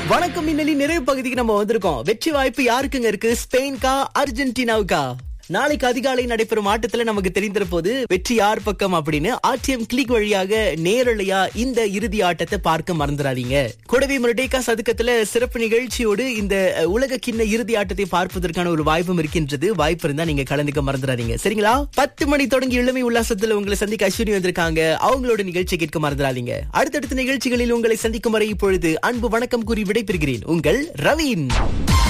வணக்கம் மின்னலி நிறைவு பகுதிக்கு நம்ம வந்திருக்கோம் வெற்றி வாய்ப்பு யாருக்குங்க இருக்கு ஸ்பெயின்கா அர்ஜென்டினாவுக்கா நாளைக்கு அதிகாலை நடைபெறும் ஆட்டத்துல நமக்கு தெரிந்திர போது வெற்றி யார் பக்கம் அப்படின்னு ஆர்டிஎம் கிளிக் வழியாக நேரலையா இந்த இறுதி ஆட்டத்தை பார்க்க மறந்துடாதீங்க கூடவே முரடேக்கா சதுக்கத்துல சிறப்பு நிகழ்ச்சியோடு இந்த அஹ், உலக கிண்ண இறுதி ஆட்டத்தை பார்ப்பதற்கான ஒரு வாய்ப்பும் இருக்கின்றது வாய்ப்பு இருந்தா நீங்க கலந்துக்க மறந்துடாதீங்க சரிங்களா பத்து மணி தொடங்கி இளமை உல்லாசத்துல உங்களை சந்திக்க அஸ்வினி வந்திருக்காங்க அவங்களோட நிகழ்ச்சி கேட்க மறந்துடாதீங்க அடுத்தடுத்த நிகழ்ச்சிகளில் உங்களை சந்திக்கும் வரை இப்பொழுது அன்பு வணக்கம் கூறி விடைபெறுகிறேன் உங்கள் ரவீன்